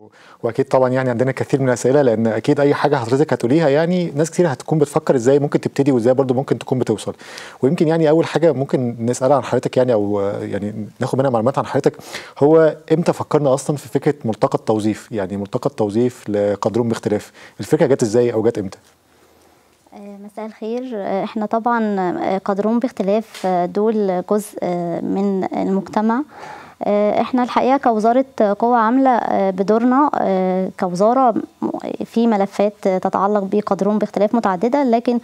واكيد طبعا يعني عندنا كثير من الاسئله لان اكيد اي حاجه حضرتك هتقوليها يعني ناس كتير هتكون بتفكر ازاي ممكن تبتدي وازاي برضو ممكن تكون بتوصل ويمكن يعني اول حاجه ممكن نسالها عن حضرتك يعني او يعني ناخد منها معلومات عن حضرتك هو امتى فكرنا اصلا في فكره ملتقى التوظيف يعني ملتقى التوظيف لقدرون باختلاف الفكره جت ازاي او جت امتى مساء الخير احنا طبعا قدرون باختلاف دول جزء من المجتمع احنا الحقيقه كوزاره قوى عامله بدورنا كوزاره في ملفات تتعلق بقدرون باختلاف متعدده لكن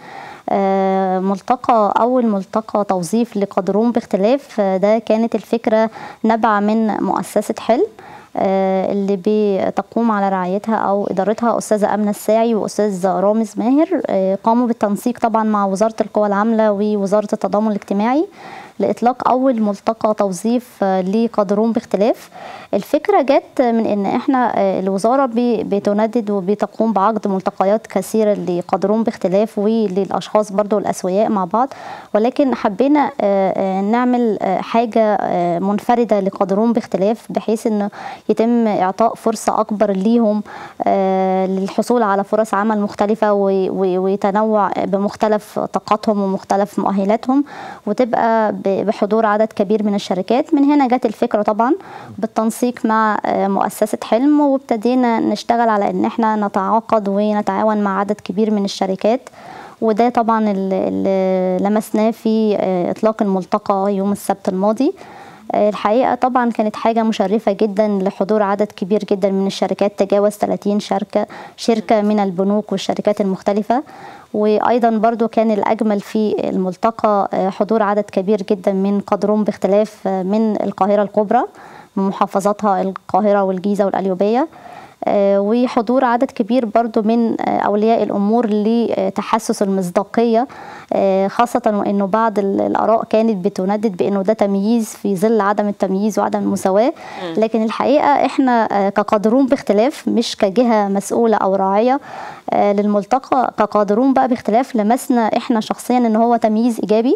ملتقى اول ملتقى توظيف لقدرون باختلاف ده كانت الفكره نبع من مؤسسه حلم اللي بتقوم على رعايتها او ادارتها استاذه امنه الساعي واستاذ رامز ماهر قاموا بالتنسيق طبعا مع وزاره القوى العامله ووزاره التضامن الاجتماعي لاطلاق اول ملتقى توظيف لقدرون باختلاف الفكره جت من ان احنا الوزاره بتندد وبتقوم بعقد ملتقيات كثيره لقدرون باختلاف وللاشخاص برضو الاسوياء مع بعض ولكن حبينا نعمل حاجه منفرده لقدرون باختلاف بحيث انه يتم اعطاء فرصه اكبر ليهم للحصول على فرص عمل مختلفه وتنوع بمختلف طاقاتهم ومختلف مؤهلاتهم وتبقى بحضور عدد كبير من الشركات من هنا جت الفكره طبعا بالتنسيق مع مؤسسه حلم وابتدينا نشتغل على ان احنا نتعاقد ونتعاون مع عدد كبير من الشركات وده طبعا اللي لمسناه في اطلاق الملتقى يوم السبت الماضي الحقيقه طبعا كانت حاجه مشرفه جدا لحضور عدد كبير جدا من الشركات تجاوز 30 شركه شركه من البنوك والشركات المختلفه وايضا برضو كان الاجمل في الملتقى حضور عدد كبير جدا من قدرون باختلاف من القاهره الكبرى من محافظاتها القاهره والجيزه والقليوبيه وحضور عدد كبير برضو من أولياء الأمور لتحسس المصداقية خاصة وأنه بعض الآراء كانت بتندد بأنه ده تمييز في ظل عدم التمييز وعدم المساواة لكن الحقيقة إحنا كقادرون باختلاف مش كجهة مسؤولة أو راعية للملتقى كقادرون بقى باختلاف لمسنا إحنا شخصيا أنه هو تمييز إيجابي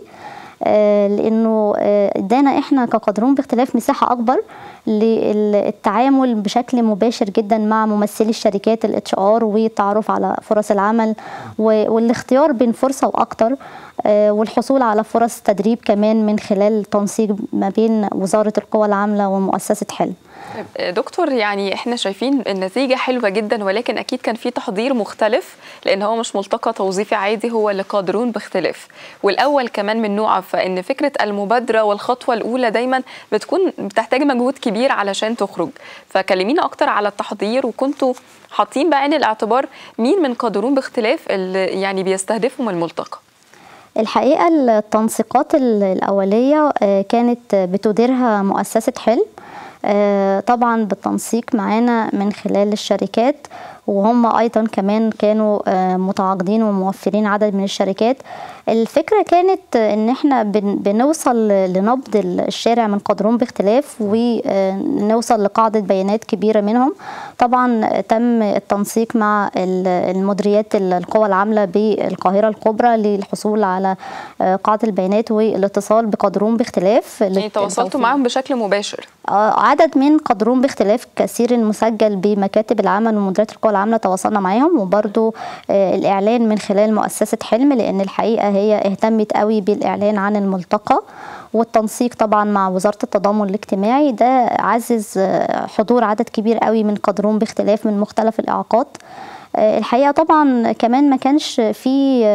لانه ادانا احنا كقادرون باختلاف مساحه اكبر للتعامل بشكل مباشر جدا مع ممثلي الشركات الاتش ار والتعرف على فرص العمل والاختيار بين فرصه واكتر والحصول على فرص تدريب كمان من خلال تنسيق ما بين وزاره القوى العامله ومؤسسه حلم دكتور يعني احنا شايفين النتيجة حلوة جدا ولكن اكيد كان في تحضير مختلف لان هو مش ملتقى توظيفي عادي هو لقادرون باختلاف والاول كمان من نوعه فان فكرة المبادرة والخطوة الاولى دايما بتكون بتحتاج مجهود كبير علشان تخرج فكلمينا اكتر على التحضير وكنتوا حاطين بعين الاعتبار مين من قادرون باختلاف اللي يعني بيستهدفهم الملتقى الحقيقة التنسيقات الأولية كانت بتديرها مؤسسة حلم طبعا بالتنسيق معانا من خلال الشركات وهم ايضا كمان كانوا متعاقدين وموفرين عدد من الشركات الفكره كانت ان احنا بنوصل لنبض الشارع من قدرون باختلاف ونوصل لقاعده بيانات كبيره منهم طبعا تم التنسيق مع المديريات القوى العامله بالقاهره الكبرى للحصول على قاعده البيانات والاتصال بقدرون باختلاف يعني تواصلتوا معاهم بشكل مباشر عدد من قدرون باختلاف كثير مسجل بمكاتب العمل ومديريات القوى العامله تواصلنا معاهم وبرده الاعلان من خلال مؤسسه حلم لان الحقيقه هي اهتمت قوي بالاعلان عن الملتقى والتنسيق طبعا مع وزاره التضامن الاجتماعي ده عزز حضور عدد كبير قوي من قدرون باختلاف من مختلف الاعاقات الحقيقه طبعا كمان ما كانش في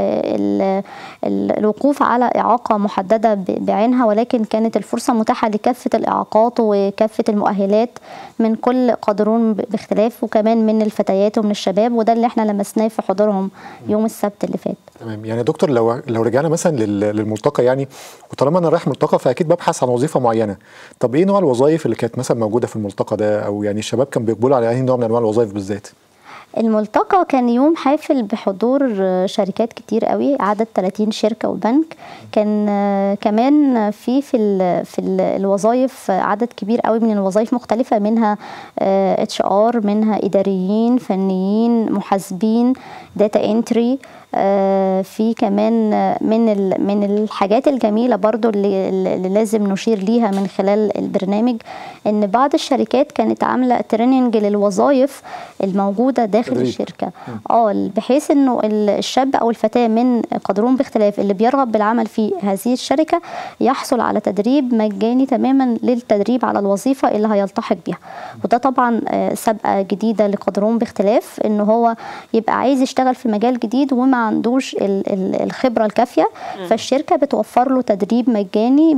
الوقوف على اعاقه محدده بعينها ولكن كانت الفرصه متاحه لكافه الاعاقات وكافه المؤهلات من كل قادرون باختلاف وكمان من الفتيات ومن الشباب وده اللي احنا لمسناه في حضورهم يوم السبت اللي فات تمام يعني دكتور لو لو رجعنا مثلا للملتقى يعني وطالما انا رايح ملتقى فاكيد ببحث عن وظيفه معينه طب ايه نوع الوظائف اللي كانت مثلا موجوده في الملتقى ده او يعني الشباب كان بيقبلوا على اي نوع من انواع الوظائف بالذات الملتقى كان يوم حافل بحضور شركات كتير قوي عدد 30 شركه وبنك كان كمان في في ال في ال الوظائف عدد كبير قوي من الوظائف مختلفه منها اتش ار منها اداريين فنيين محاسبين داتا انتري آه، في كمان آه، من ال- من الحاجات الجميله برضو اللي, اللي لازم نشير ليها من خلال البرنامج ان بعض الشركات كانت عامله تريننج للوظائف الموجوده داخل تدريب. الشركه اه بحيث انه ال- الشاب او الفتاه من قدرون باختلاف اللي بيرغب بالعمل في هذه الشركه يحصل على تدريب مجاني تماما للتدريب على الوظيفه اللي هيلتحق بيها وده طبعا آه، سابقه جديده لقدرون باختلاف ان هو يبقى عايز يشتغل في مجال جديد وما عندوش ال- ال- الخبره الكافيه فالشركه بتوفر له تدريب مجاني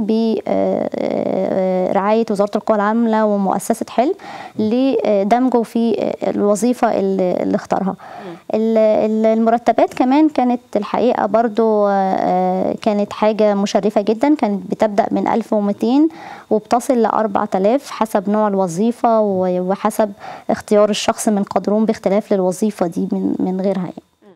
برعايه وزاره القوى العامله ومؤسسه حلم لدمجه في الوظيفه اللي اللي اختارها ال- ال- المرتبات كمان كانت الحقيقه برضو آه، كانت حاجه مشرفه جدا كانت بتبدا من 1200 وبتصل ل 4000 حسب نوع الوظيفه و- وحسب اختيار الشخص من قدرون باختلاف للوظيفه دي من من غيرها يعني.